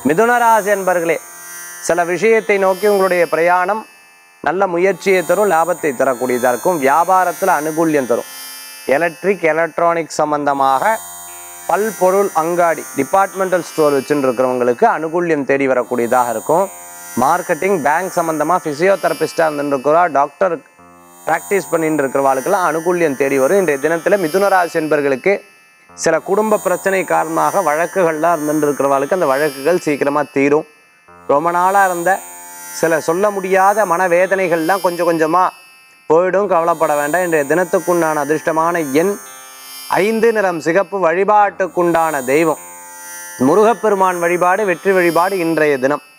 மிதுனராசி என்பர்களே சில விஷயத்தை நோக்கி உங்களுடைய பிரயாணம் நல்ல முயற்சியை தரும் லாபத்தை தரக்கூடியதாக இருக்கும் வியாபாரத்தில் அனுகூல்யம் தரும் எலக்ட்ரிக் எலக்ட்ரானிக் சம்பந்தமாக பல்பொருள் அங்காடி டிபார்ட்மெண்டல் ஸ்டோர் வச்சுட்டு இருக்கிறவங்களுக்கு அனுகூல்யம் தேடி வரக்கூடியதாக இருக்கும் மார்க்கெட்டிங் பேங்க் சம்மந்தமாக ஃபிசியோதெரபிஸ்டாக இருந்துருக்கிறா டாக்டர் ப்ராக்டிஸ் பண்ணிட்டு இருக்கிறவாளுக்கெல்லாம் அனுகூல்யம் தேடி வரும் இன்றைய தினத்தில் மிதுனராசி என்பர்களுக்கு சில குடும்ப பிரச்சனை காரணமாக வழக்குகள்லாம் இருந்துட்டு இருக்கிறவாளுக்கு அந்த வழக்குகள் சீக்கிரமாக தீரும் ரொம்ப நாளாக இருந்த சில சொல்ல முடியாத மனவேதனைகள்லாம் கொஞ்சம் கொஞ்சமாக போயிடும் கவலைப்பட வேண்டாம் இன்றைய தினத்துக்குண்டான அதிர்ஷ்டமான எண் ஐந்து நிறம் சிகப்பு வழிபாட்டுக்குண்டான தெய்வம் முருகப்பெருமான் வழிபாடு வெற்றி வழிபாடு இன்றைய தினம்